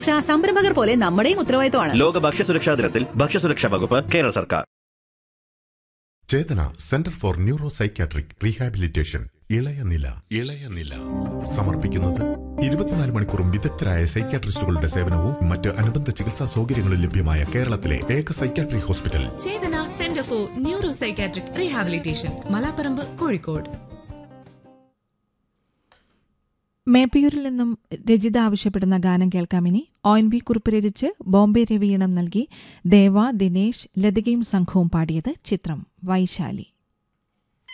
പക്ഷേ ആ സംരംഭകർ പോലെ നമ്മുടെയും ഉത്തരവാദിത്തമാണ് ലോക ഭക്ഷ്യസുരക്ഷാ ദിനത്തിൽ ഭക്ഷ്യസുരക്ഷാ വകുപ്പ് കേരള സർക്കാർ Chetana centre for neuro psychiatric rehabilitation ഇളയനില ഇളയനില സമർപ്പിക്കുന്നത് ഇരുപത്തിനാല് മണിക്കൂറും വിദഗ്ധരായ സൈക്യാട്രിസ്റ്റുകളുടെ സേവനവും മറ്റ് അനുബന്ധ ചികിത്സാ സൗകര്യങ്ങളും ലഭ്യമായ കേരളത്തിലെ ഏക psychiatric hospital Chetana centre for neuro psychiatric rehabilitation Malaparamba Kozhikode മേപ്പയൂരിൽ നിന്നും രചിത ആവശ്യപ്പെടുന്ന ഗാനം കേൾക്കാമിനി ഒ എൻ വി കുറിപ്പ് രചിച്ച് ബോംബെ രവീണം നൽകി ദേവ ദിനേശ് ലതികയും സംഘവും പാടിയത് ചിത്രം വൈശാലി